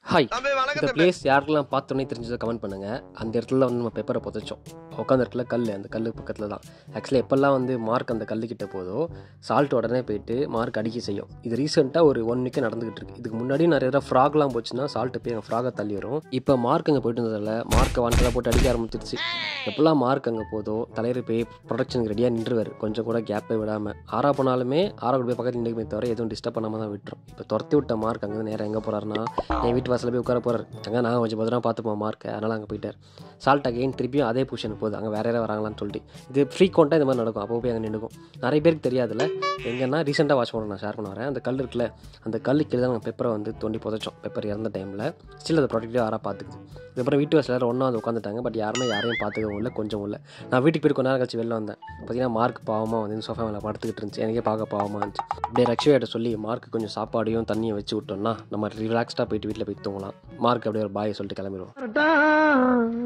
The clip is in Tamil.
ஹாய் தம்பி இந்த வணக்கம் தம்பி பிளேஸ் யாருக்கெல்லாம் பார்த்தோன்னே தெரிஞ்சதை கமெண்ட் பண்ணுங்கள் அந்த இடத்துல வந்து நம்ம பேப்பரை புதைச்சோம் உட்காந்த இடத்துல கல் அந்த கல் பக்கத்தில் தான் ஆக்சுவலி எப்போல்லாம் வந்து மார்க் அந்த கல்லுக்கிட்ட போதோ சால்ட் உடனே போயிட்டு மார்க் அடிக்க செய்யும் இது ரீசெண்டாக ஒரு ஒன் வீக்கே நடந்துகிட்டு இருக்கு இதுக்கு முன்னாடி நிறைய தடவை ஃப்ராக்லாம் போச்சுன்னா சால்ட்டு போய் எங்கள் ஃப்ராகை தள்ளி வரும் இப்போ மார்க் அங்கே போயிட்டு இருந்ததால மார்க்கை வாண்டலாக போட்டு அடிக்க ஆரம்பிச்சிருச்சு எப்போல்லாம் மார்க் அங்கே போதோ தலைவர் போய் ப்ரொடக்ஷனுக்கு ரெடியாக நின்றுவார் கொஞ்சம் கூட கேப்பே விடாமல் ஆறா போனாலுமே ஆறா கூட போய் பக்கத்தில் நின்றுமே தவிர எதுவும் டிஸ்டர்ப் பண்ணாமல் தான் விட்டுரும் இப்போ துரத்தி விட்ட மார்க் அங்கே நேரம் எங்கே போகிறாருன்னா என் வீட்டு வாசலில் போய் உட்கார போகிறார் அங்கே நான் கொஞ்சம் பத்திரமா பார்த்துப்போம் மார்க்கை அதனால் அங்கே போயிட்டார் சால்ட் அகைன் திருப்பியும் அதே பொசிஷனுக்கு போகுது அங்கே வேற யாராவது வராங்களான்னு சொல்லிட்டு இது ஃப்ரீக்வெண்ட்டாக இந்த மாதிரி நடக்கும் அப்போ போய் அங்கே நின்றுக்கும் நிறைய பேருக்கு தெரியாதுல்ல எங்கன்னா ரீசெண்டாக வாட்ச் பண்ண நான் ஷேர் பண்ண வரேன் அந்த கல் இருக்குல்ல அந்த கல்லு கீழே தான் நாங்கள் பெப்பரை வந்து தோண்டி புதைச்சோம் பெப்பர் இறந்த டைமில் ஸ்டில் அதை ப்ரொடக்டிவாக யாராக பார்த்துக்குது இதுக்கப்புறம் வீட்டு வாசல் ஒன்றா வந்து உட்காந்துட்டாங்க பட் யாருமே யாரையும் பார்த்துக்கவும் இல்லை கொஞ்சம் இல்லை நான் வீட்டுக்கு போய் கொஞ்ச நேரம் கழிச்சு வெளில வந்தேன் பார்த்தீங்கன்னா மார்க் பாவமாக வந்து சோஃபா மேலே படுத்துக்கிட்டு இருந்துச்சு எனக்கே பார்க்க பாவமாக இருந்துச்சு அப்படியே ரக்ஷியாட்ட சொல்லி மார்க்கு கொஞ்சம் சாப்பாடையும் தண்ணியும் வச்சு விட்டோம்னா நம்ம ரிலாக்ஸ்டாக போயிட்டு வீட்டில் போய் தூங்கலாம் மார்க் அப்படியே ஒரு பாயை சொல்லிட்டு கிளம்பிடுவோம்